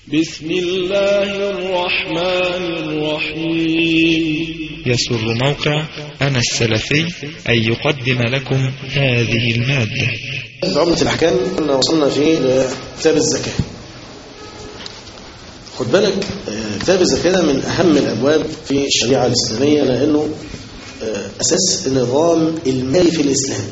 بسم الله الرحمن الرحيم يسر موقع أنا السلفي أن يقدم لكم هذه المادة في عملة الأحكام كنا وصلنا فيه لكتاب الزكاة خد بالك آه، كتاب الزكاة ده من أهم الأبواب في الشريعة الإسلامية لأنه آه، أساس النظام المالي في الإسلام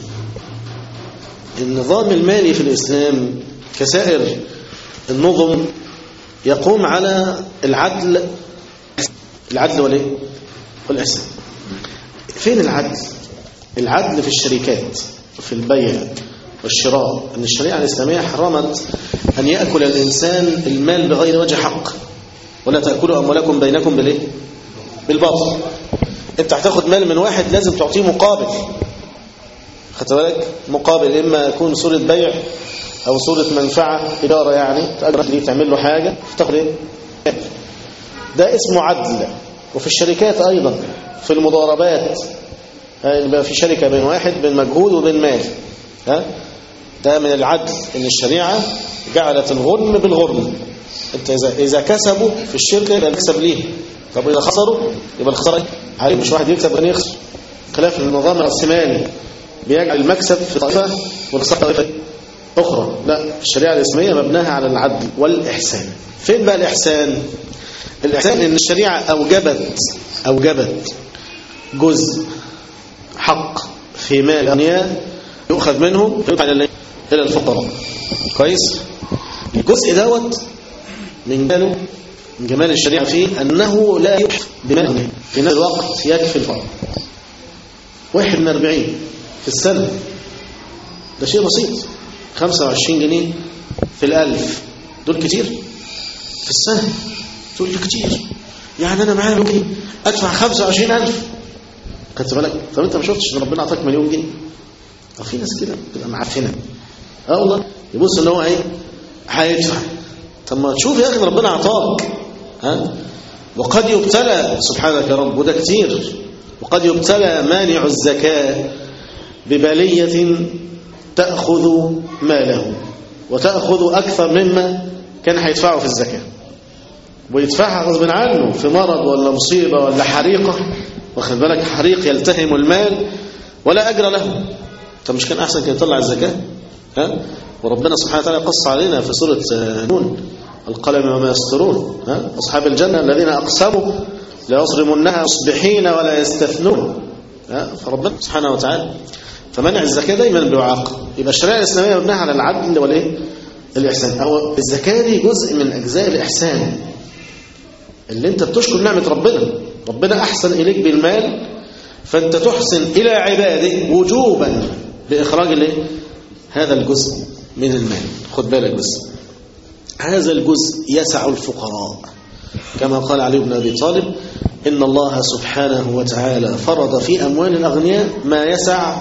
النظام المالي في الإسلام كسائر النظم يقوم على العدل العدل والإيه؟ والإحسان فين العدل؟ العدل في الشركات في البيع والشراء أن الشريعة الإسلامية حرمت أن يأكل الإنسان المال بغير وجه حق ولا تأكلوا أموالكم بينكم بالإيه؟ بالباطل أنت هتاخد مال من واحد لازم تعطيه مقابل خدت بالك مقابل إما يكون صورة بيع أو صورة منفعة إدارة يعني تأجر ليه تعمل له حاجة تاخد إيه؟ ده اسمه عدل وفي الشركات أيضا في المضاربات يبقى في شركة بين واحد بين مجهود وبين مال ها ده من العدل ان الشريعه جعلت الغنم بالغرم انت اذا اذا كسبوا في الشركه يبقى الكسب ليه طب اذا خسروا يبقى الخساره عليه مش واحد يكسب وثاني يخسر خلاف النظام الراسمالي بيجعل المكسب في طائفه والخساره طائفه اخرى لا الشريعه الاسلاميه مبناها على العدل والاحسان فين بقى الاحسان الاحسان ان الشريعه اوجبت اوجبت جزء حق في مال الاغنياء يؤخذ منهم يدفع الى الى الفقراء كويس الجزء دوت من جماله من جمال الشريعه فيه انه لا يكفي بمال في نفس الوقت يكفي الفقر واحد من 40 في السنه ده شيء بسيط 25 جنيه في الألف دول كتير في السنه دول كتير يعني انا معايا ممكن ادفع 25000 خدت بالك طب انت ما شفتش ان ربنا اعطاك مليون جنيه طب في ناس كده بتبقى معفنه اه والله يبص ان هو ايه هيدفع طب ما تشوف يا اخي ربنا اعطاك ها وقد يبتلى سبحانك يا رب وده كتير وقد يبتلى مانع الزكاه ببليه تاخذ ماله وتاخذ اكثر مما كان هيدفعه في الزكاه ويدفعها غصب عنه في مرض ولا مصيبه ولا حريقه واخد بالك حريق يلتهم المال ولا اجر له طب مش كان احسن كان يطلع الزكاه ها وربنا سبحانه وتعالى قص علينا في سوره نون القلم وما يسطرون ها اصحاب الجنه الذين اقسموا لا يصرمنها مصبحين ولا يستثنون ها فربنا سبحانه وتعالى فمنع الزكاه دايما بيعاقب يبقى الشريعه الاسلاميه مبنيه على العدل والايه الاحسان او الزكاه دي جزء من اجزاء الاحسان اللي انت بتشكر نعمه ربنا ربنا احسن اليك بالمال فانت تحسن الى عباده وجوبا بإخراج الايه هذا الجزء من المال خد بالك بس هذا الجزء يسع الفقراء كما قال علي بن أبي طالب إن الله سبحانه وتعالى فرض في أموال الأغنياء ما يسع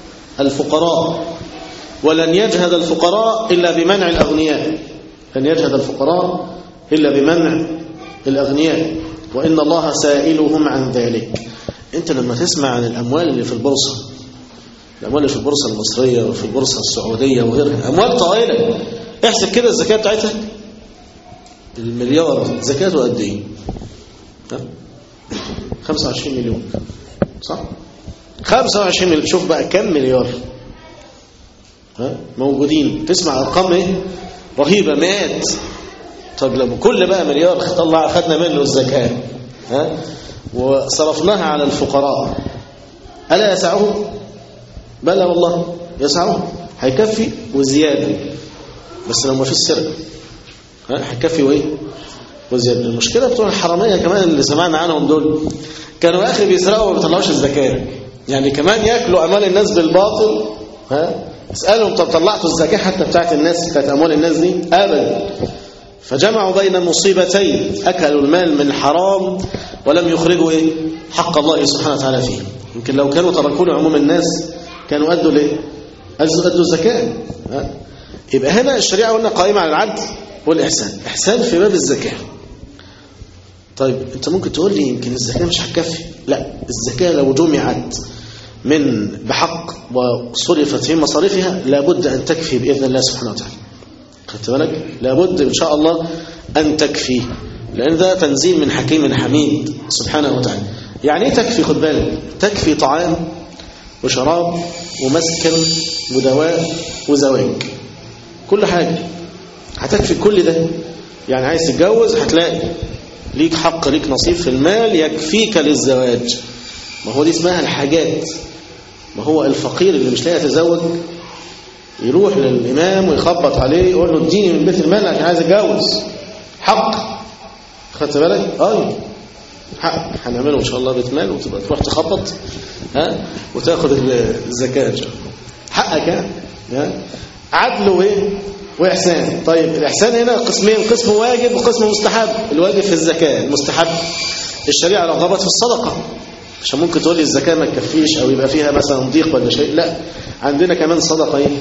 الفقراء ولن يجهد الفقراء إلا بمنع الأغنياء لن يجهد الفقراء إلا بمنع الأغنياء وإن الله سائلهم عن ذلك أنت لما تسمع عن الأموال اللي في البورصة الأموال اللي في البورصة المصرية وفي البورصة السعودية وغيرها أموال طائلة احسب كده الزكاة بتاعتها المليار زكاته قد إيه؟ ها؟ 25 مليون صح؟ 25 مليون شوف بقى كم مليار ها؟ موجودين تسمع أرقام إيه؟ رهيبة مئات طب لو كل بقى مليار طلع خدنا منه الزكاة ها؟ وصرفناها على الفقراء ألا يسعهم؟ بلى والله يسعه هيكفي وزيادة بس لو ما فيش سرقة هيكفي وايه وزيادة المشكلة بتوع الحرامية كمان اللي سمعنا عنهم دول كانوا اخر بيسرقوا وما بيطلعوش الزكاة يعني كمان ياكلوا اموال الناس بالباطل ها اسالهم طب طلعتوا الزكاة حتى بتاعت الناس بتاعت اموال الناس دي ابدا فجمعوا بين مصيبتين اكلوا المال من الحرام ولم يخرجوا ايه حق الله سبحانه وتعالى فيه يمكن لو كانوا تركوا عموم الناس كانوا أدوا ليه أدوا الزكاة يبقى هنا الشريعة قلنا قائمة على العدل والإحسان إحسان في باب الزكاة طيب أنت ممكن تقول لي يمكن الزكاة مش هتكفي لا الزكاة لو جمعت من بحق وصرفت في مصاريفها لابد أن تكفي بإذن الله سبحانه وتعالى خدت بالك لابد إن شاء الله أن تكفي لأن ده تنزيل من حكيم حميد سبحانه وتعالى يعني ايه تكفي خد بالك تكفي طعام وشراب ومسكن ودواء وزواج كل حاجة هتكفي كل ده يعني عايز تتجوز هتلاقي ليك حق ليك نصيب في المال يكفيك للزواج ما هو دي اسمها الحاجات ما هو الفقير اللي مش لاقي يتزوج يروح للإمام ويخبط عليه يقول له اديني من بيت المال عشان عايز اتجوز حق خدت بالك؟ اه حق هنعمله ان شاء الله بيت مال وتبقى تروح تخبط ها وتاخد الزكاه ان شاء الله حقك ها ها عدل وايه واحسان طيب الاحسان هنا قسمين قسم واجب وقسم مستحب الواجب في الزكاه المستحب الشريعه رغبت في الصدقه عشان ممكن تقول لي الزكاه ما تكفيش او يبقى فيها مثلا ضيق ولا شيء لا عندنا كمان صدقه ايه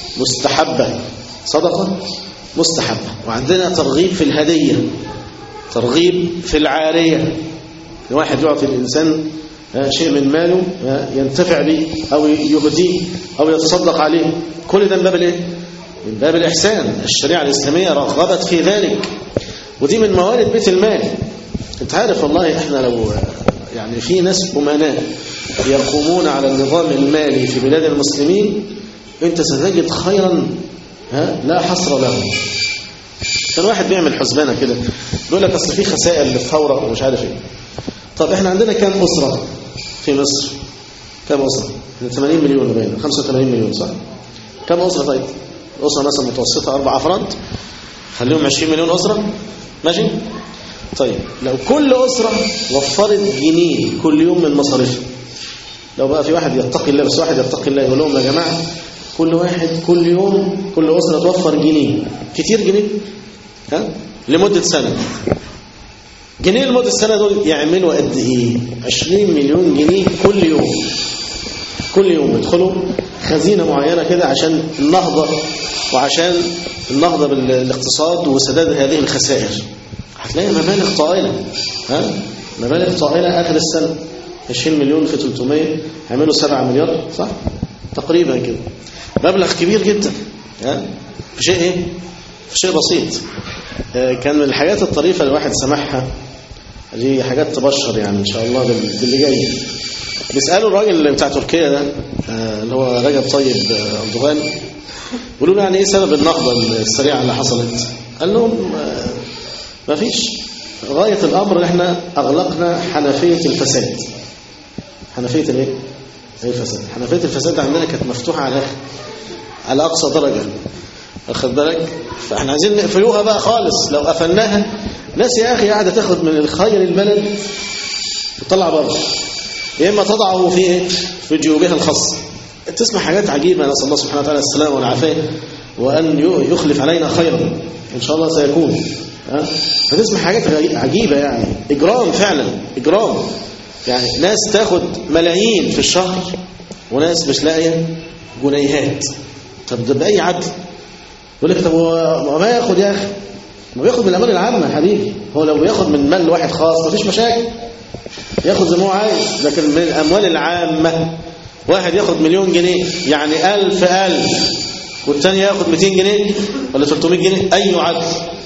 مستحبه صدقه مستحبه وعندنا ترغيب في الهديه ترغيب في العاريه واحد يعطي الانسان شيء من ماله ينتفع به او يهديه او يتصدق عليه كل ده من باب الايه من باب الاحسان الشريعه الاسلاميه رغبت في ذلك ودي من موارد بيت المال انت عارف والله احنا لو يعني في ناس امناء يقومون على النظام المالي في بلاد المسلمين انت ستجد خيرا ها لا حصر له كان واحد بيعمل حسبانه كده بيقول لك اصل في خسائر للثوره ومش عارف ايه طب احنا عندنا كام اسره في مصر كام اسره 80 مليون باين 85 مليون صح كام اسره طيب اسره مثلا متوسطه اربع افراد خليهم 20 مليون اسره ماشي طيب لو كل اسره وفرت جنيه كل يوم من مصاريفها لو بقى في واحد يتقي الله بس واحد يتقي الله يقول لهم يا جماعه كل واحد كل يوم كل اسره توفر جنيه كتير جنيه ها لمده سنه جنيه لمدة سنة دول يعملوا قد ايه 20 مليون جنيه كل يوم كل يوم يدخلوا خزينة معينة كده عشان النهضة وعشان النهضة بالاقتصاد وسداد هذه الخسائر هتلاقي مبالغ طائلة ها مبالغ طائلة آخر السنة 20 مليون في 300 هيعملوا 7 مليار صح تقريبا كده مبلغ كبير جدا ها في شيء ايه في شيء بسيط كان من الحاجات الطريفة اللي الواحد سمعها دي حاجات تبشر يعني ان شاء الله باللي جاي بيسالوا الراجل بتاع تركيا ده اللي هو رجب طيب اردوغان بيقولوا له يعني ايه سبب النهضه السريعه اللي حصلت قال لهم ما فيش غايه الامر ان احنا اغلقنا حنفيه الفساد حنفيه الايه الفساد حنفيه الفساد عندنا كانت مفتوحه على على اقصى درجه واخد بالك فاحنا عايزين نقفلوها بقى خالص لو قفلناها ناس يا اخي قاعده تاخد من الخير البلد وتطلع بره يا اما تضعه في ايه في جيوبها الخاصه تسمع حاجات عجيبه نسال الله سبحانه وتعالى السلامه والعافيه وان يخلف علينا خيرا ان شاء الله سيكون ها فتسمع حاجات عجيبه يعني اجرام فعلا اجرام يعني ناس تاخد ملايين في الشهر وناس مش لاقيه جنيهات طب ده باي عدل يقول لك طب هو ما ياخد يا اخي ما بياخد من الاموال العامه يا حبيبي هو لو بياخد من مال واحد خاص مفيش مشاكل ياخد زي ما هو عايز لكن من الاموال العامه واحد ياخد مليون جنيه يعني ألف ألف والثاني ياخد 200 جنيه ولا 300 جنيه أي عدل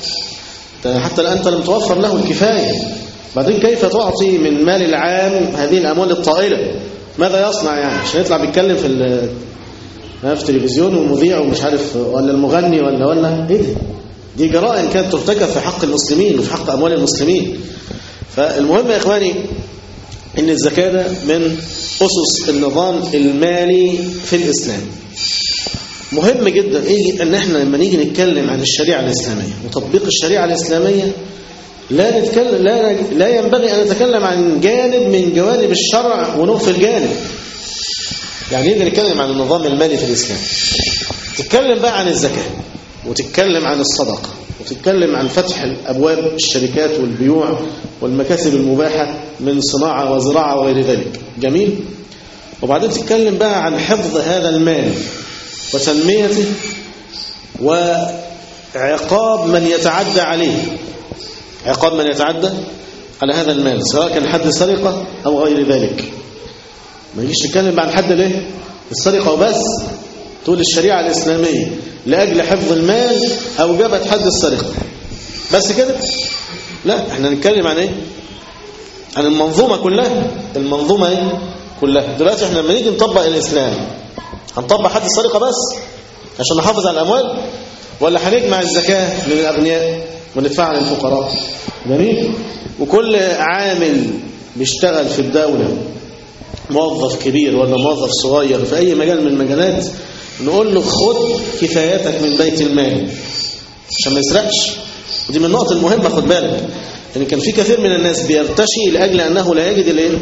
حتى الآن أنت لم توفر له الكفاية بعدين كيف تعطي من مال العام هذه الأموال الطائلة ماذا يصنع يعني عشان يطلع بيتكلم في في التلفزيون ومذيع ومش عارف ولا المغني ولا ولا ايه ده دي جرائم كانت ترتكب في حق المسلمين وفي حق أموال المسلمين فالمهم يا إخواني إن الزكاة ده من أسس النظام المالي في الإسلام مهم جدا إيه أن احنا لما نيجي نتكلم عن الشريعة الإسلامية وتطبيق الشريعة الإسلامية لا نتكلم لا لا ينبغي أن نتكلم عن جانب من جوانب الشرع ونغفل جانب يعني نيجي نتكلم عن النظام المالي في الإسلام تتكلم بقى عن الزكاة وتتكلم عن الصدقة وتتكلم عن فتح أبواب الشركات والبيوع والمكاسب المباحة من صناعة وزراعة وغير ذلك جميل وبعدين تتكلم بقى عن حفظ هذا المال وتنميته وعقاب من يتعدى عليه عقاب من يتعدى على هذا المال سواء كان حد سرقة أو غير ذلك ما يجيش تتكلم عن حد ليه السرقة وبس تقول الشريعة الإسلامية لأجل حفظ المال أوجبت حد السرقة بس كده لا احنا نتكلم عن ايه عن المنظومة كلها المنظومة ايه كلها دلوقتي احنا لما نيجي نطبق الاسلام هنطبق حد السرقة بس عشان نحافظ على الاموال ولا هنجمع الزكاة من الاغنياء وندفعها للفقراء جميل وكل عامل بيشتغل في الدولة موظف كبير ولا موظف صغير في اي مجال من المجالات نقول له خد كفاياتك من بيت المال عشان ما يسرقش ودي من النقط المهمة خد بالك ان كان في كثير من الناس بيرتشي لاجل انه لا يجد الايه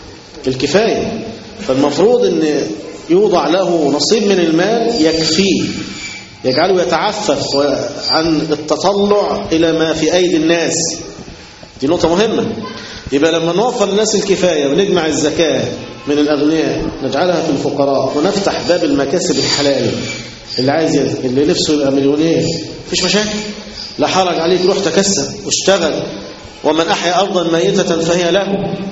الكفايه فالمفروض ان يوضع له نصيب من المال يكفيه يجعله يتعفف عن التطلع الى ما في ايدي الناس دي نقطه مهمه يبقى لما نوفر للناس الكفايه ونجمع الزكاه من الاغنياء نجعلها في الفقراء ونفتح باب المكاسب الحلال اللي عايز يد- اللي نفسه يبقى مليونير مفيش مشاكل لا حرج عليك روح تكسب واشتغل ومن أحيا أرضا ميتة فهي له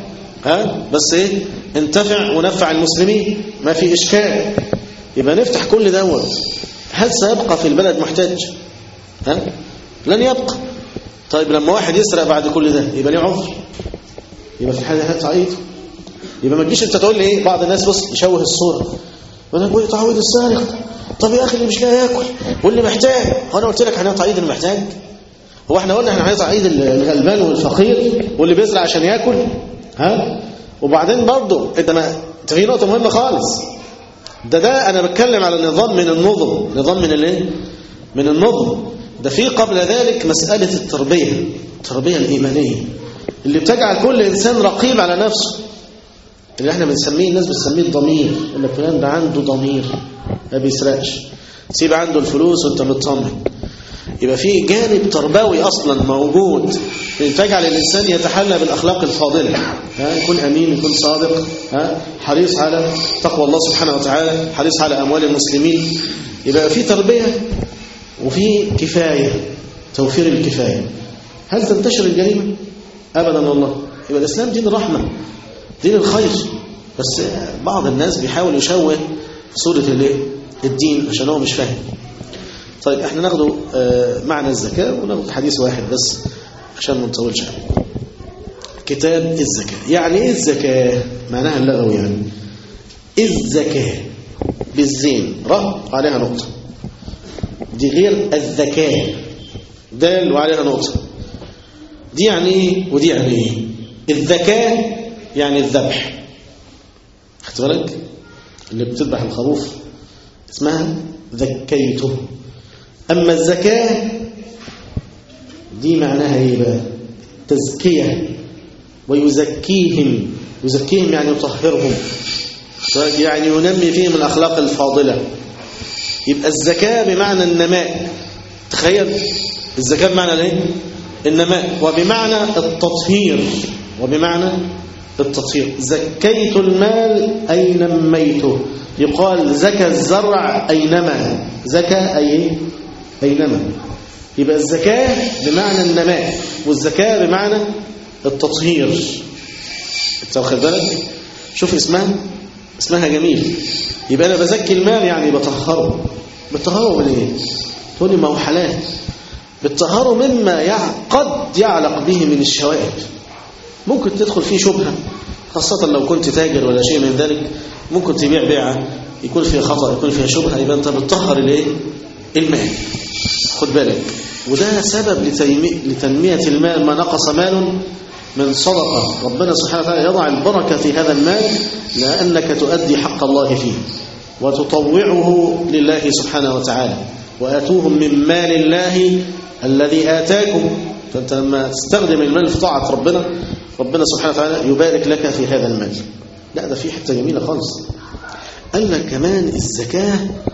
ها بس ايه انتفع ونفع المسلمين ما في إشكال يبقى نفتح كل دوت هل سيبقى في البلد محتاج ها لن يبقى طيب لما واحد يسرق بعد كل ده يبقى ليه عذر يبقى في الحالة هات تعيد يبقى ما تجيش انت تقول لي ايه بعض الناس بص يشوه الصورة وانا بقول تعويض السارق طب يا اخي اللي مش لاقي ياكل واللي محتاج هو انا قلت لك هنقطع ايد اللي محتاج هو احنا قلنا احنا هنقطع ايد الغلبان والفقير واللي بيزرع عشان ياكل ها وبعدين برضه انت ما انت في نقطه مهمه خالص ده ده انا بتكلم على نظام من النظم نظام من الايه من النظم ده في قبل ذلك مساله التربيه التربيه الايمانيه اللي بتجعل كل انسان رقيب على نفسه اللي احنا بنسميه الناس بتسميه الضمير اللي فلان ده عنده ضمير ما بيسرقش سيب عنده الفلوس وانت مطمن يبقى في جانب تربوي اصلا موجود تجعل الانسان يتحلى بالاخلاق الفاضله ها يكون امين يكون صادق ها حريص على تقوى الله سبحانه وتعالى حريص على اموال المسلمين يبقى في تربيه وفي كفايه توفير الكفايه هل تنتشر الجريمه ابدا والله يبقى الاسلام دين الرحمه دين الخير بس بعض الناس بيحاول يشوه صورة الايه الدين عشان هو مش فاهم طيب احنا ناخده آه، معنى الزكاة وناخد حديث واحد بس عشان ما نطولش عليه كتاب الزكاة يعني ايه الزكاة معناها اللغوي يعني الزكاة بالزين را عليها نقطة دي غير الذكاء دال وعليها نقطة دي يعني ايه ودي يعني ايه الذكاء يعني الذبح خدت بالك اللي بتذبح الخروف اسمها ذكيته أما الزكاة دي معناها ايه بقى تزكية ويزكيهم يزكيهم يعني يطهرهم يعني ينمي فيهم الأخلاق الفاضلة يبقى الزكاة بمعنى النماء تخيل الزكاة بمعنى الايه النماء وبمعنى التطهير وبمعنى التطهير زكيت المال أي نميته يقال زكى الزرع أي نمى زكى أي أي نمى يبقى الزكاة بمعنى النماء والزكاة بمعنى التطهير انت واخد بالك شوف اسمها اسمها جميل يبقى انا بزكي المال يعني بطهره بطهره من ايه تقول لي ما هو حلال بتطهره مما يع... قد يعلق به من الشوائب ممكن تدخل فيه شبهة خاصة لو كنت تاجر ولا شيء من ذلك ممكن تبيع بيعة يكون فيها خطأ يكون فيها شبهة يبقى أنت بتطهر الايه المال خد بالك وده سبب لتيمي... لتنمية المال ما نقص مال من صدقة ربنا سبحانه وتعالى يضع البركة في هذا المال لأنك تؤدي حق الله فيه وتطوعه لله سبحانه وتعالى وآتوهم من مال الله الذي آتاكم فأنت لما تستخدم المال في طاعة ربنا ربنا سبحانه وتعالى يبارك لك في هذا المال لا ده في حتة جميلة خالص قال لك كمان الزكاة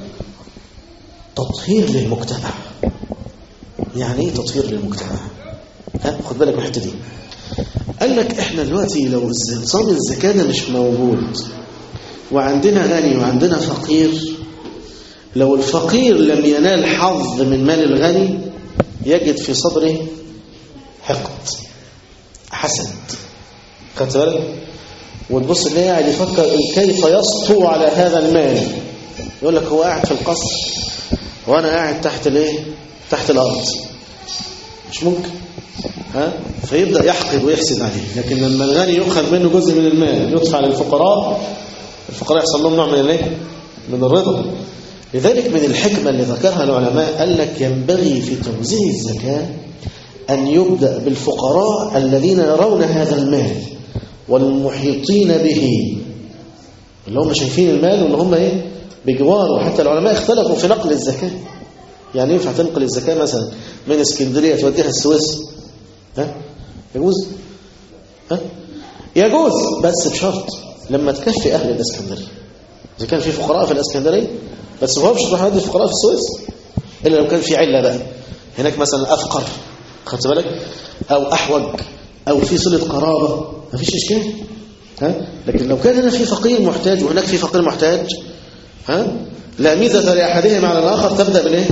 تطهير للمجتمع يعني ايه تطهير للمجتمع ها خد بالك من الحته دي قال لك احنا دلوقتي لو نظام الزكاة ده مش موجود وعندنا غني وعندنا فقير لو الفقير لم ينال حظ من مال الغني يجد في صدره حقد حسد خدت بالك وتبص اللي قاعد يفكر كيف يسطو على هذا المال يقول لك هو قاعد في القصر وانا قاعد تحت الايه تحت الارض مش ممكن ها فيبدأ يحقد ويحسد عليه لكن لما الغني يؤخذ منه جزء من المال يدفع للفقراء الفقراء يحصل لهم نوع من الايه من الرضا لذلك من الحكمة اللي ذكرها العلماء قال لك ينبغي في توزيع الزكاة أن يبدأ بالفقراء الذين يرون هذا المال والمحيطين به اللي هم شايفين المال واللي هم ايه بجواره حتى العلماء اختلفوا في نقل الزكاة يعني ينفع تنقل الزكاة مثلا من اسكندرية توديها السويس ها يجوز ها يجوز بس بشرط لما تكفي أهل الاسكندرية إذا كان في فقراء في الاسكندرية بس هو مش تروح يودي الفقراء في السويس إلا لو كان في علة بقى هناك مثلا أفقر خدت بالك أو أحوج أو في صلة قرابة ما فيش إشكال ها لكن لو كان هنا في فقير محتاج وهناك في فقير محتاج ها لا ميزة لأحدهما على الآخر تبدأ بالإيه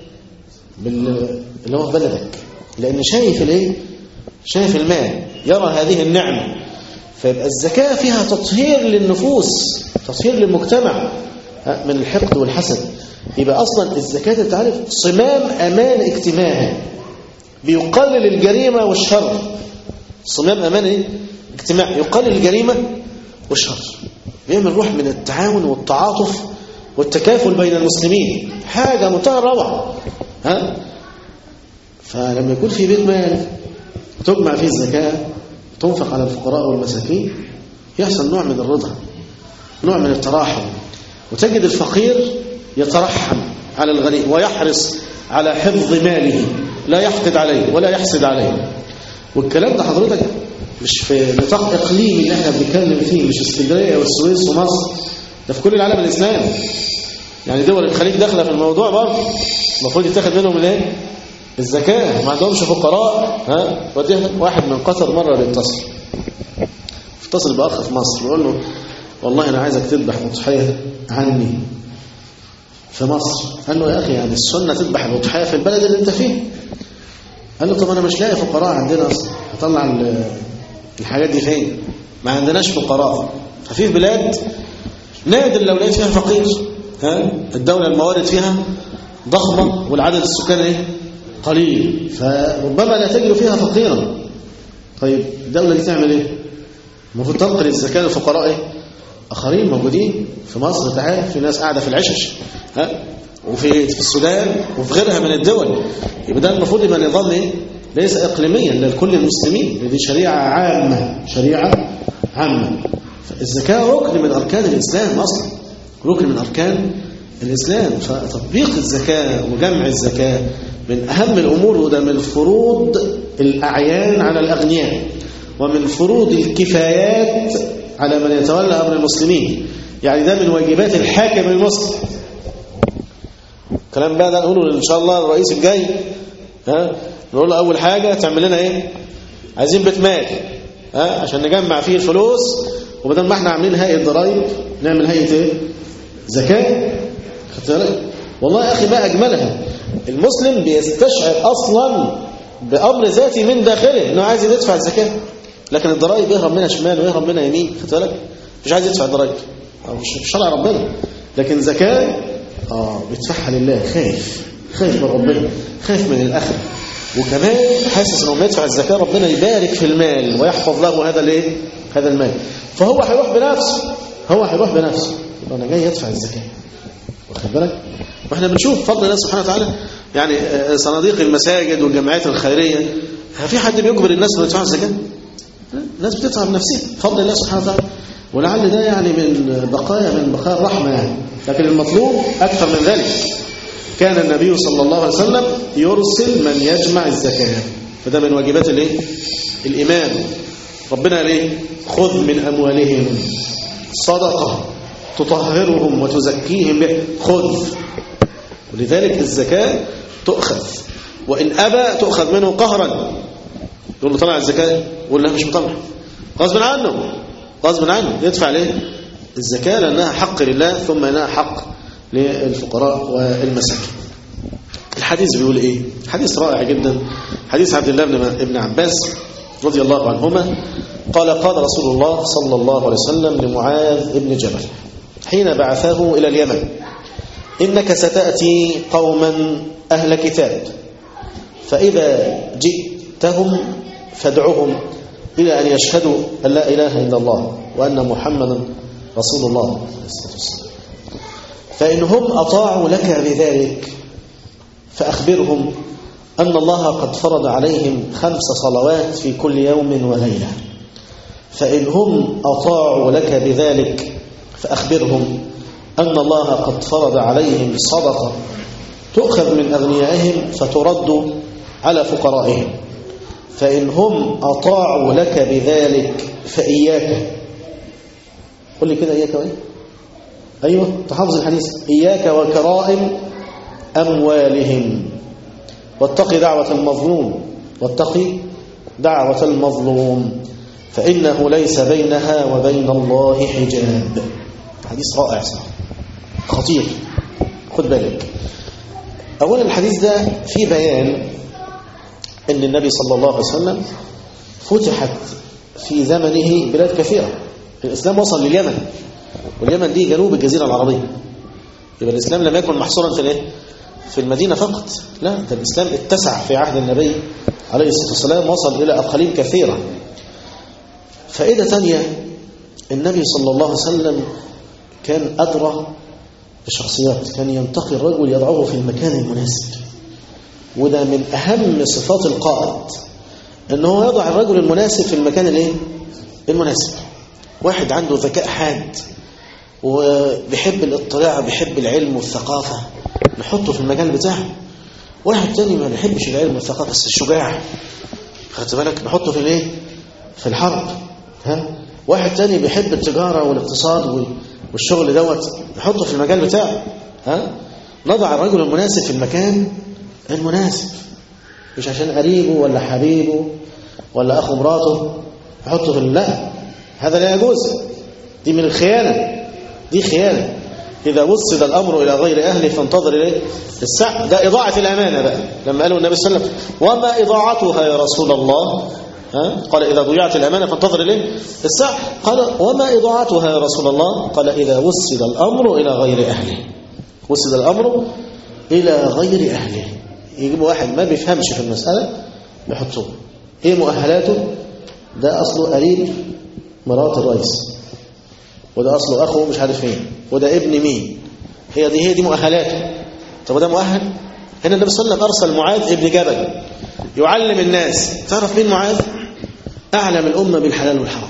بال... اللي هو في بلدك لأن شايف الإيه شايف المال يرى هذه النعمة فيبقى الزكاة فيها تطهير للنفوس تطهير للمجتمع ها؟ من الحقد والحسد يبقى أصلا الزكاة انت عارف صمام أمان اجتماعي بيقلل الجريمة والشر صمام أمان ايه؟ اجتماعي يقلل الجريمة والشر بيعمل روح من التعاون والتعاطف والتكافل بين المسلمين حاجة منتهى الروعة ها فلما يكون في بيت مال تجمع فيه الزكاة تنفق على الفقراء والمساكين يحصل نوع من الرضا نوع من التراحم وتجد الفقير يترحم على الغني ويحرص على حفظ ماله لا يحقد عليه ولا يحسد عليه والكلام ده حضرتك مش في نطاق اقليمي اللي احنا بنتكلم فيه مش اسكندريه والسويس ومصر ده في كل العالم الاسلامي يعني دول الخليج داخله في الموضوع برضه المفروض يتاخد منهم الايه الزكاه ما عندهمش فقراء ها وديها واحد من قطر مره بيتصل اتصل باخ في مصر بيقول له والله انا عايزك تذبح اضحيه عني في مصر قال له يا اخي يعني السنه تذبح الاضحيه في البلد اللي انت فيه قال له طب انا مش لاقي فقراء عندنا اصلا هطلع الحاجات دي فين ما عندناش فقراء ففي بلاد نادر لو لقيت فيها فقير ها الدولة الموارد فيها ضخمة والعدد السكان ايه قليل فربما لا تجد فيها فقيرا طيب الدولة دي تعمل ايه المفروض تنقل الزكاة للفقراء ايه اخرين موجودين في مصر تعال في ناس قاعدة في العشش ها وفي في السودان وفي غيرها من الدول يبقى ده المفروض يبقى نظام ايه ليس اقليميا لكل المسلمين دي شريعه عامه شريعه عامه الزكاه ركن من اركان الاسلام اصلا ركن من اركان الاسلام فتطبيق الزكاه وجمع الزكاه من اهم الامور وده من فروض الاعيان على الاغنياء ومن فروض الكفايات على من يتولى امر المسلمين يعني ده من واجبات الحاكم المسلم الكلام بقى ده نقوله ان شاء الله الرئيس الجاي ها نقول له اول حاجه تعمل لنا ايه عايزين بيت مال ها عشان نجمع فيه الفلوس وبدل ما احنا عاملين هيئه ضرائب نعمل هيئه ايه زكاه خدت بالك والله يا اخي ما اجملها المسلم بيستشعر اصلا بامر ذاتي من داخله انه عايز يدفع الزكاه لكن الضرائب يهرب منها شمال ويهرب منها يمين خدت بالك مش عايز يدفع الضرائب او مش شرع ربنا لكن زكاه اه بيدفعها لله خايف خايف من ربنا خايف من الاخره وكمان حاسس انه يدفع الزكاه ربنا يبارك في المال ويحفظ له هذا الايه هذا المال فهو هيروح بنفسه هو هيروح بنفسه يبقى انا جاي ادفع الزكاه واخد بالك واحنا بنشوف فضل الله سبحانه وتعالى يعني صناديق المساجد والجمعيات الخيريه في حد بيجبر الناس انه يدفعوا الزكاه الناس بتدفع بنفسها فضل الله سبحانه وتعالى ولعل ده يعني من بقايا من بقايا الرحمه يعني لكن المطلوب اكثر من ذلك كان النبي صلى الله عليه وسلم يرسل من يجمع الزكاه فده من واجبات الايه الامام ربنا ليه خذ من اموالهم صدقه تطهرهم وتزكيهم به خذ ولذلك الزكاه تؤخذ وان ابى تؤخذ منه قهرا يقول له طلع الزكاه يقول له مش مطلع غصب عنه غصب عنه يدفع ليه الزكاه لانها حق لله ثم انها حق للفقراء والمساكين الحديث بيقول ايه حديث رائع جدا حديث عبد الله بن ابن عباس رضي الله عنهما قال قال رسول الله صلى الله عليه وسلم لمعاذ بن جبل حين بعثه إلى اليمن إنك ستأتي قوما أهل كتاب فإذا جئتهم فادعهم إلى أن يشهدوا أن لا إله إلا الله وأن محمدا رسول الله عليه الصلاة والسلام فإنهم أطاعوا لك بذلك فأخبرهم أن الله قد فرض عليهم خمس صلوات في كل يوم وليلة فإن هم أطاعوا لك بذلك فأخبرهم أن الله قد فرض عليهم صدقة تؤخذ من أغنيائهم فترد على فقرائهم فإن هم أطاعوا لك بذلك فإياك قل لي كده إياك وإيه أيوة تحفظ الحديث إياك وكرائم أموالهم واتقي دعوة المظلوم واتقي دعوة المظلوم فإنه ليس بينها وبين الله حجاب حديث رائع صح خطير خد بالك أولا الحديث ده فيه بيان أن النبي صلى الله عليه وسلم فتحت في زمنه بلاد كثيرة الإسلام وصل لليمن واليمن دي جنوب الجزيرة العربية يبقى الإسلام لم يكن محصورا في الايه؟ في المدينة فقط لا ده الإسلام اتسع في عهد النبي عليه الصلاة والسلام وصل إلى أقاليم كثيرة فائدة ثانية النبي صلى الله عليه وسلم كان أدرى بالشخصيات كان ينتقي الرجل يضعه في المكان المناسب وده من أهم صفات القائد أنه يضع الرجل المناسب في المكان الايه؟ المناسب واحد عنده ذكاء حاد وبيحب الاطلاع بيحب العلم والثقافة نحطه في المكان بتاعه واحد تاني ما بيحبش العلم والثقافة بس الشجاع خدت بالك نحطه في الايه في الحرب ها واحد تاني بيحب التجارة والاقتصاد والشغل دوت نحطه في المجال بتاعه ها نضع الرجل المناسب في المكان المناسب مش عشان قريبه ولا حبيبه ولا اخو مراته نحطه في لا هذا لا يجوز دي من الخيانة دي خيانة إذا وصل الأمر إلى غير أهله فانتظر إليه الساعة ده إضاعة الأمانة بقى لما قالوا النبي صلى الله عليه وسلم وما إضاعتها يا رسول الله ها؟ قال إذا ضيعت الأمانة فانتظر إليه الساعة قال وما إضاعتها يا رسول الله قال إذا وصل الأمر إلى غير أهله وصل الأمر إلى غير أهله يجيبوا واحد ما بيفهمش في المسألة يحطوه إيه مؤهلاته ده أصله قريب مرات الرئيس وده أصله أخوه مش عارف مين وده ابن مين هي دي هي دي مؤهلاته طب وده مؤهل هنا النبي صلى الله عليه وسلم أرسل معاذ ابن جبل يعلم الناس تعرف مين معاذ أعلم الأمة بالحلال والحرام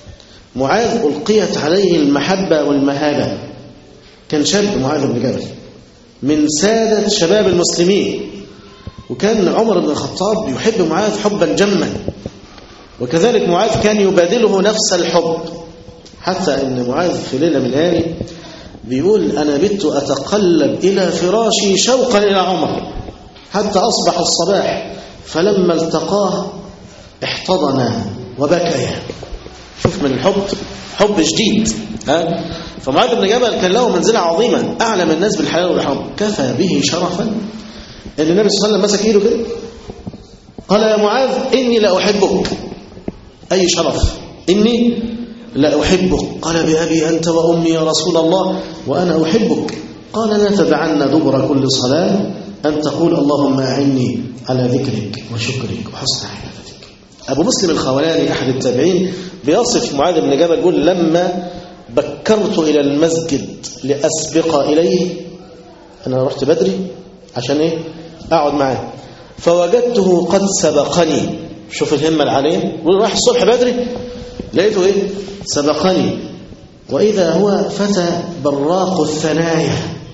معاذ ألقيت عليه المحبة والمهابة كان شاب معاذ بن جبل من سادة شباب المسلمين وكان عمر بن الخطاب يحب معاذ حبا جما وكذلك معاذ كان يبادله نفس الحب حتى ان معاذ في ليله من الليالي بيقول انا بت اتقلب الى فراشي شوقا الى عمر حتى اصبح الصباح فلما التقاه احتضنا وبكيا شوف من الحب حب جديد ها فمعاذ بن جبل كان له منزله عظيمه اعلم الناس بالحلال والحرام كفى به شرفا ان النبي صلى الله عليه وسلم مسك ايده كده قال يا معاذ اني لاحبك اي شرف اني لا أحبك قال بأبي أنت وأمي يا رسول الله وأنا أحبك قال لا تدعن دبر كل صلاة أن تقول اللهم أعني على ذكرك وشكرك وحسن عبادتك أبو مسلم الخولاني أحد التابعين بيصف معاذ بن جبل يقول لما بكرت إلى المسجد لأسبق إليه أنا رحت بدري عشان إيه أقعد معاه فوجدته قد سبقني شوف الهمة العالية راح الصبح بدري لقيته إيه سبقني وإذا هو فتى براق الثنايا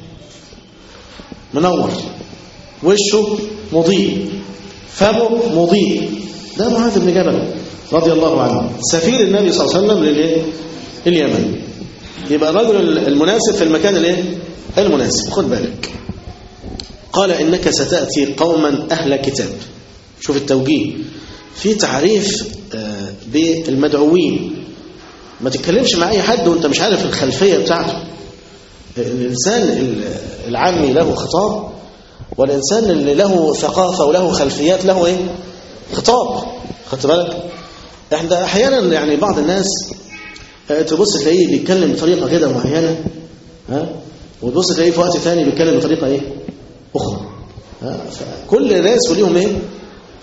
منور وشه مضيء فمه مضيء ده معاذ بن جبل رضي الله عنه سفير النبي صلى الله عليه وسلم للايه اليمن يبقى الرجل المناسب في المكان الايه المناسب خد بالك قال انك ستاتي قوما اهل كتاب شوف التوجيه في تعريف بالمدعوين ما تتكلمش مع اي حد وانت مش عارف الخلفيه بتاعته الانسان العامي له خطاب والانسان اللي له ثقافه وله خلفيات له ايه خطاب خدت بالك احنا احيانا يعني بعض الناس تبص تلاقيه بيتكلم بطريقه كده معينه ها وتبص تلاقيه في وقت ثاني بيتكلم بطريقه ايه اخرى ها فكل الناس وليهم ايه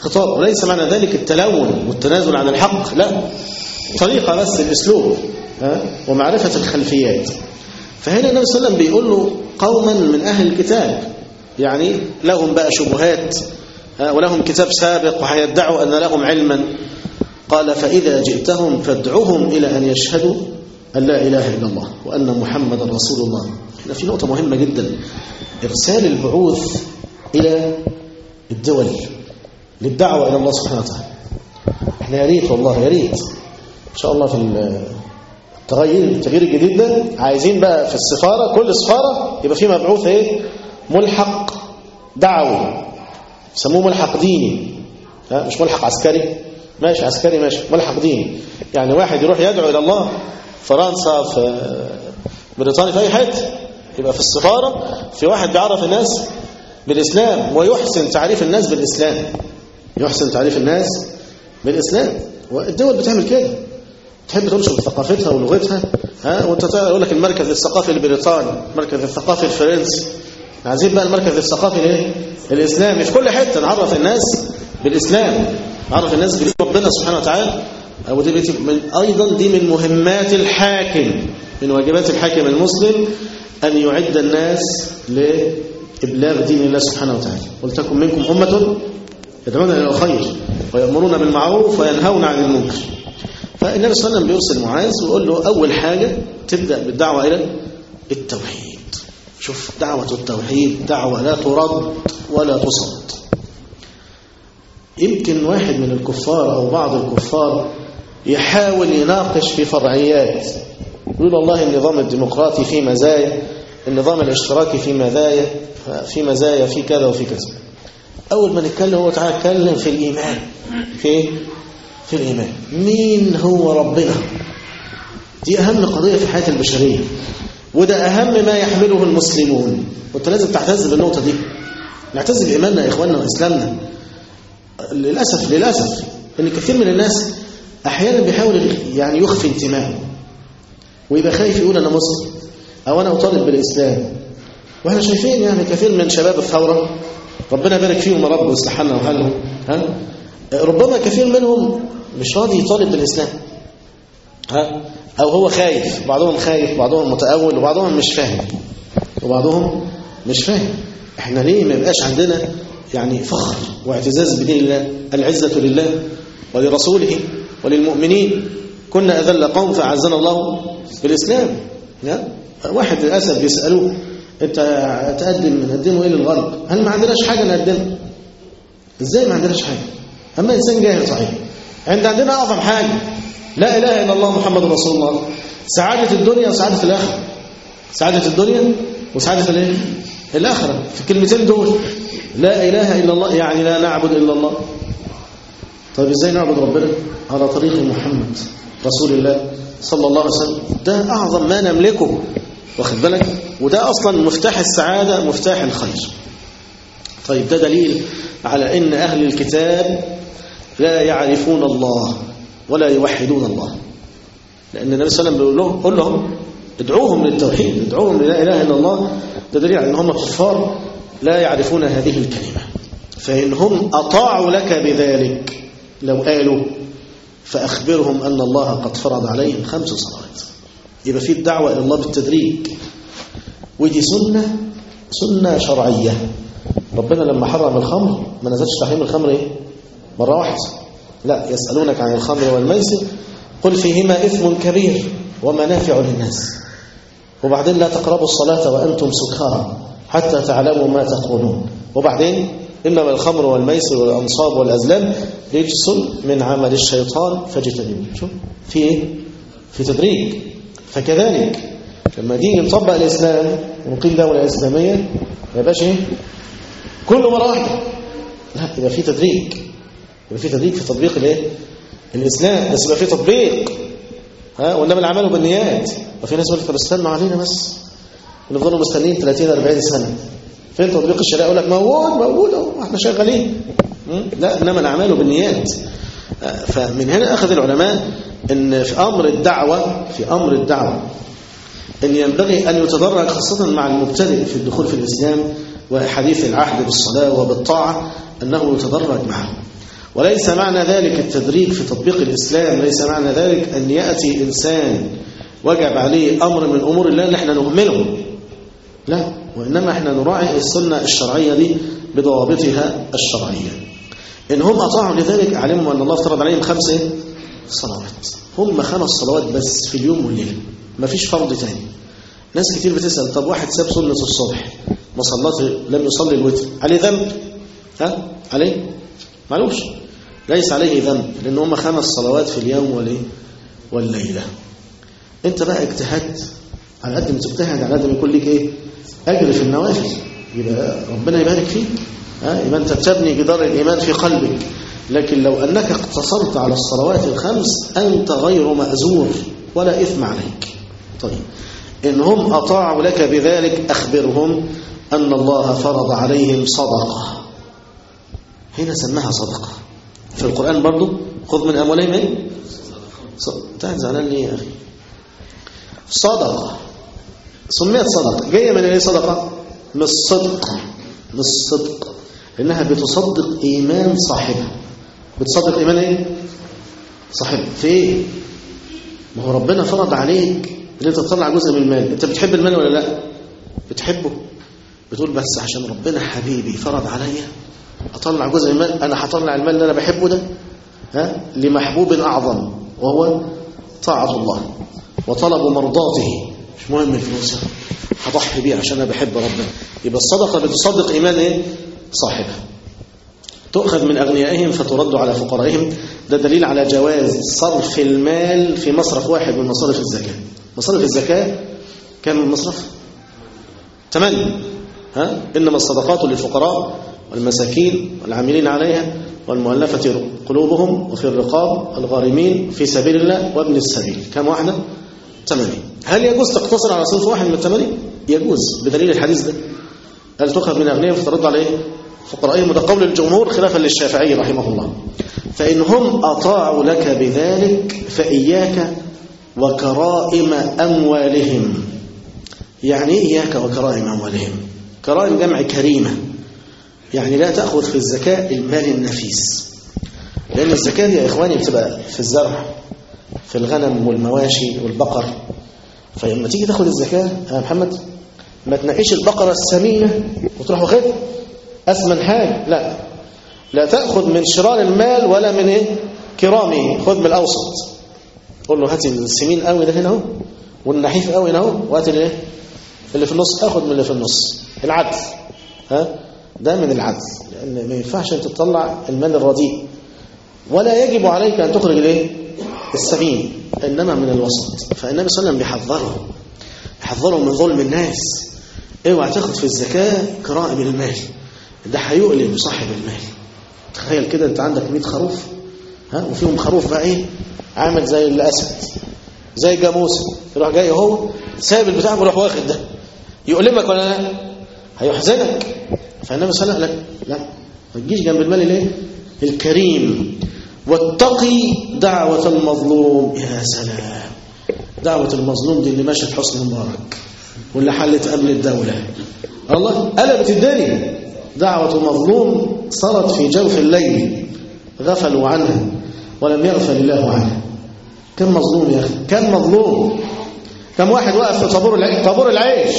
خطاب وليس معنى ذلك التلون والتنازل عن الحق لا طريقة بس الأسلوب ها؟ ومعرفة الخلفيات فهنا النبي صلى الله عليه وسلم بيقول له قوما من أهل الكتاب يعني لهم بقى شبهات ها؟ ولهم كتاب سابق وهيدعوا أن لهم علما قال فإذا جئتهم فادعوهم إلى أن يشهدوا أن لا إله إلا الله وأن محمدا رسول الله هنا في نقطة مهمة جدا إرسال البعوث إلى الدول للدعوة إلى الله سبحانه وتعالى احنا يا ريت والله يا ريت إن شاء الله في التغيير التغيير الجديد ده عايزين بقى في السفارة كل سفارة يبقى في مبعوث ايه ملحق دعوي يسموه ملحق ديني ها مش ملحق عسكري ماشي عسكري ماشي ملحق ديني يعني واحد يروح يدعو إلى الله فرنسا في بريطانيا في أي حته يبقى في السفارة في واحد بيعرف الناس بالإسلام ويحسن تعريف الناس بالإسلام يحسن تعريف الناس بالإسلام والدول بتعمل كده تحب تنشر ثقافتها ولغتها ها وانت يقول لك المركز الثقافي البريطاني المركز الثقافي الفرنسي عايزين بقى المركز الثقافي الايه الاسلامي في كل حته نعرف الناس بالاسلام نعرف الناس بدين ربنا سبحانه وتعالى ودي من ايضا دي من مهمات الحاكم من واجبات الحاكم المسلم ان يعد الناس لابلاغ دين الله سبحانه وتعالى ولتكن منكم امه يدعون الى الخير ويامرون بالمعروف وينهون عن المنكر فالنبي صلى الله عليه وسلم بيرسل معاذ ويقول له أول حاجة تبدأ بالدعوة إلى التوحيد شوف دعوة التوحيد دعوة لا ترد ولا تصد يمكن واحد من الكفار أو بعض الكفار يحاول يناقش في فرعيات يقول والله النظام الديمقراطي فيه مزايا النظام الاشتراكي فيه مزايا في مزايا في كذا وفي كذا أول ما نتكلم هو تعالى نتكلم في الإيمان في في الإيمان مين هو ربنا دي أهم قضية في حياة البشرية وده أهم ما يحمله المسلمون وانت لازم تعتز بالنقطة دي نعتز بإيماننا يا إخواننا وإسلامنا للأسف للأسف إن كثير من الناس أحيانا بيحاول يعني يخفي انتمائه ويبقى خايف يقول أنا مسلم أو أنا أطالب بالإسلام وإحنا شايفين يعني كثير من شباب الثورة ربنا يبارك فيهم يا رب ويصلح لنا وحالهم ها ربما كثير منهم مش راضي يطالب بالإسلام ها أو هو خايف بعضهم خايف بعضهم متأول وبعضهم مش فاهم وبعضهم مش فاهم احنا ليه ما يبقاش عندنا يعني فخر واعتزاز بدين الله العزة لله ولرسوله وللمؤمنين كنا أذل قوم فأعزنا الله بالإسلام ها؟ واحد للأسف بيسألوه انت تقدم نقدمه ايه للغرب هل ما عندناش حاجة نقدمها ازاي ما عندناش حاجة أما إنسان جاهل صحيح عند عندنا أعظم حاجة لا إله إلا الله محمد رسول الله سعادة الدنيا وسعادة الآخرة سعادة الدنيا وسعادة الايه؟ الآخرة في الكلمتين دول لا إله إلا الله يعني لا نعبد إلا الله طيب إزاي نعبد ربنا على طريق محمد رسول الله صلى الله عليه وسلم ده أعظم ما نملكه واخد بالك وده أصلا مفتاح السعادة مفتاح الخير طيب ده دليل على أن أهل الكتاب لا يعرفون الله ولا يوحدون الله لأن النبي صلى الله عليه وسلم بيقول لهم قل لهم ادعوهم للتوحيد ادعوهم للا إله إلا الله ده دليل على أن هم كفار لا يعرفون هذه الكلمة فإنهم أطاعوا لك بذلك لو قالوا فأخبرهم أن الله قد فرض عليهم خمس صلوات يبقى في الدعوة إلى الله بالتدريج ودي سنة سنة شرعية ربنا لما حرم الخمر ما نزلش تحريم الخمر ايه مرة واحدة لا يسألونك عن الخمر والميسر قل فيهما إثم كبير ومنافع للناس وبعدين لا تقربوا الصلاة وأنتم سكارى حتى تعلموا ما تقولون وبعدين إنما الخمر والميسر والأنصاب والأزلام رجس من عمل الشيطان فاجتنبوه شوف في ايه في تدريج فكذلك لما نيجي نطبق الإسلام ونقيم دولة إسلامية ما يبقاش ايه كله مرة واحدة لا يبقى في تدريج يبقى في تدريج في تطبيق الايه الإسلام بس يبقى في تطبيق ها وإنما الأعمال بالنيات وفي ناس يقول لك طب استنوا علينا بس ونفضلوا مستنيين 30 40 سنة فين تطبيق الشريعة يقول لك موجود موجود اهو احنا شغالين لا إنما الأعمال بالنيات فمن هنا أخذ العلماء أن في أمر الدعوة في أمر الدعوة أن ينبغي أن يتدرج خاصة مع المبتدئ في الدخول في الإسلام وحديث العهد بالصلاة وبالطاعة أنه يتدرج معه وليس معنى ذلك التدريج في تطبيق الإسلام ليس معنى ذلك أن يأتي إنسان وجب عليه أمر من أمور الله اللي احنا نهمله لا وإنما احنا نراعي السنة الشرعية دي بضوابطها الشرعية إن هم أطاعوا لذلك علموا أن الله افترض عليهم خمس صلوات هم خمس صلوات بس في اليوم والليل ما فيش فرض تاني ناس كتير بتسأل طب واحد ساب سنة الصبح ما صلت لم يصلي الوتر عليه ذنب ها عليه معلوش ليس عليه ذنب لأن هم خمس صلوات في اليوم والإيه والليلة انت بقى اجتهدت على قد ما تجتهد على قد ما يكون لك ايه اجر في النوافل يبقى ربنا يبارك فيك ها يبقى انت بتبني جدار الايمان في قلبك لكن لو انك اقتصرت على الصلوات الخمس انت غير مأزور ولا اثم عليك طيب ان هم اطاعوا لك بذلك اخبرهم ان الله فرض عليهم صدقه هنا سماها صدقه في القران برضو خذ من اموالهم ايه انت زعلان ليه يا اخي صدقة سميت صدقة جاية من ايه صدقة من الصدق من الصدق لأنها بتصدق إيمان صاحبها بتصدق إيمان ايه صاحبها في ايه ما هو ربنا فرض عليك ان انت تطلع جزء من المال انت بتحب المال ولا لا بتحبه بتقول بس عشان ربنا حبيبي فرض عليا اطلع جزء من المال انا هطلع المال اللي انا بحبه ده ها لمحبوب اعظم وهو طاعة الله وطلب مرضاته مش مهم الفلوس هضحي بيه عشان انا بحب ربنا يبقى الصدقه بتصدق ايمان ايه صاحبها تؤخذ من اغنيائهم فترد على فقرائهم ده دليل على جواز صرف المال في مصرف واحد من مصارف الزكاه مصارف الزكاه كم المصرف ثمانية ها انما الصدقات للفقراء والمساكين والعاملين عليها والمؤلفة قلوبهم وفي الرقاب الغارمين في سبيل الله وابن السبيل كم واحدة ثمانية هل يجوز تقتصر على صنف واحد من الثمانية يجوز بدليل الحديث ده هل تؤخذ من أغنياء فترد عليه فقرائهم وده قول الجمهور خلافا للشافعي رحمه الله فإن هم أطاعوا لك بذلك فإياك وكرائم أموالهم يعني إياك وكرائم أموالهم كرائم جمع كريمة يعني لا تأخذ في الزكاة المال النفيس لأن الزكاة دي يا إخواني بتبقى في الزرع في الغنم والمواشي والبقر فلما تيجي تاخد الزكاة يا محمد ما تنقيش البقرة السمينة وتروح واخدها أثمن حاجة لا لا تأخذ من شرار المال ولا من إيه كرامه خذ من الأوسط قول له هات السمين قوي ده هنا اهو والنحيف قوي هنا اهو وهات الايه اللي في النص اخذ من اللي في النص العدل ها ده من العدل لأن ما ينفعش أنت تطلع المال الرديء ولا يجب عليك أن تخرج الايه السمين إنما من الوسط فالنبي صلى الله عليه وسلم بيحذره يحذره من ظلم الناس اوعى تاخد في الزكاة كرائم المال ده هيؤلم صاحب المال تخيل كده انت عندك 100 خروف ها وفيهم خروف بقى ايه عامل زي الاسد زي جاموسه يروح جاي اهو سايب البتاع ويروح واخد ده يؤلمك ولا لا هيحزنك فالنبي صلى الله عليه وسلم لا ما تجيش جنب المال الايه الكريم واتقي دعوة المظلوم يا سلام دعوة المظلوم دي اللي مشت حسن مبارك واللي حلت أمن الدولة الله قلبت الدنيا دعوة المظلوم صارت في جوف الليل غفلوا عنها ولم يغفل الله عنها كم مظلوم يا أخي كم مظلوم كم واحد وقف في طابور العيش طابور العيش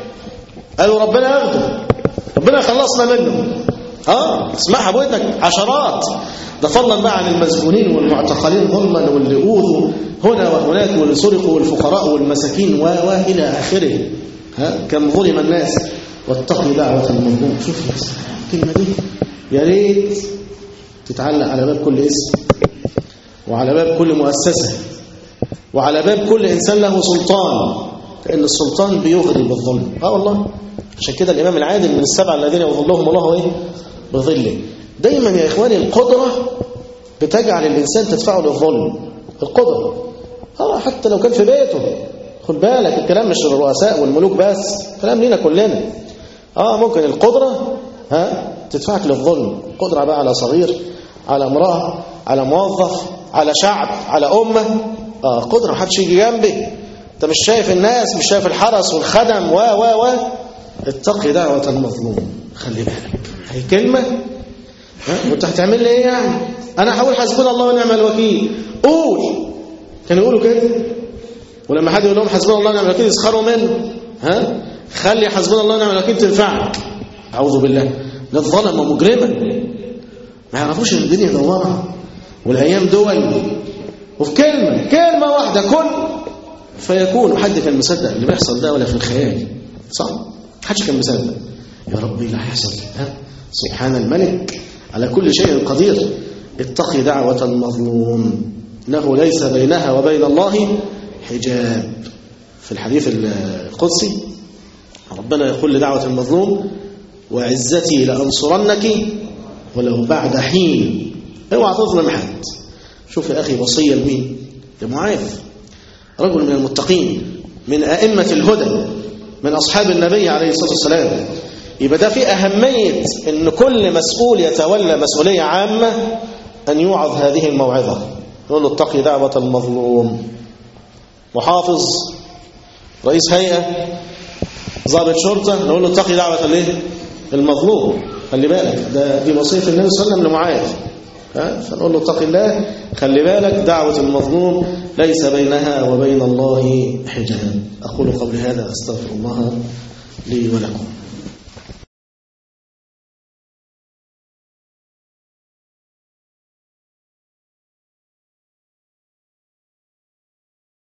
قالوا ربنا ياخده ربنا خلصنا منه اه اسمعها بودنك عشرات ده فضلا بقى عن المسجونين والمعتقلين ظلما واللي اوذوا هنا وهناك واللي سرقوا والفقراء والمساكين و الى اخره ها كم ظلم الناس واتقي دعوة المظلوم شوف الكلمة دي يا ريت تتعلق على باب كل اسم وعلى باب كل مؤسسة وعلى باب كل إنسان له سلطان لأن السلطان بيغري بالظلم اه والله عشان كده الإمام العادل من السبعة الذين يظلهم الله ايه بظله دايما يا إخواني القدرة بتجعل الإنسان تدفعه للظلم القدرة اه حتى لو كان في بيته خد بالك الكلام مش للرؤساء والملوك بس كلام لينا كلنا اه ممكن القدرة ها تدفعك للظلم قدرة بقى على صغير على امرأة على موظف على شعب على أمة اه قدرة محدش يجي جنبي انت مش شايف الناس مش شايف الحرس والخدم و و و اتقي دعوة المظلوم خلي بالك هي كلمة ها وانت هتعمل لي ايه يعني انا هقول حسبنا الله ونعم الوكيل قول كانوا يقولوا كده ولما حد يقول لهم حسبنا الله ونعم الوكيل يسخروا منه ها خلي حسبنا الله ونعم الوكيل تنفعك اعوذ بالله ده ظلم ومجرما ما يعرفوش ان الدنيا دوامه والايام دول وفي كلمه كلمه واحده كن فيكون وحد كان مصدق اللي بيحصل ده ولا في الخيال صح حدش كان مصدق يا ربي اللي هيحصل ها سبحان الملك على كل شيء قدير اتقي دعوة المظلوم إنه ليس بينها وبين الله حجاب في الحديث القدسي ربنا يقول لدعوة المظلوم وعزتي لأنصرنك ولو بعد حين اوعى تظلم حد شوف يا أخي وصية لمين لمعاذ رجل من المتقين من أئمة الهدى من أصحاب النبي عليه الصلاة والسلام يبقى ده في أهمية أن كل مسؤول يتولى مسؤولية عامة أن يوعظ هذه الموعظة نقول له اتقي دعوة المظلوم محافظ رئيس هيئة ضابط شرطة نقول له اتقي دعوة الايه المظلوم خلي بالك ده دي وصية النبي صلى الله عليه وسلم لمعاذ ها فنقول له اتق الله خلي بالك دعوة المظلوم ليس بينها وبين الله حجاب أقول قولي هذا أستغفر الله لي ولكم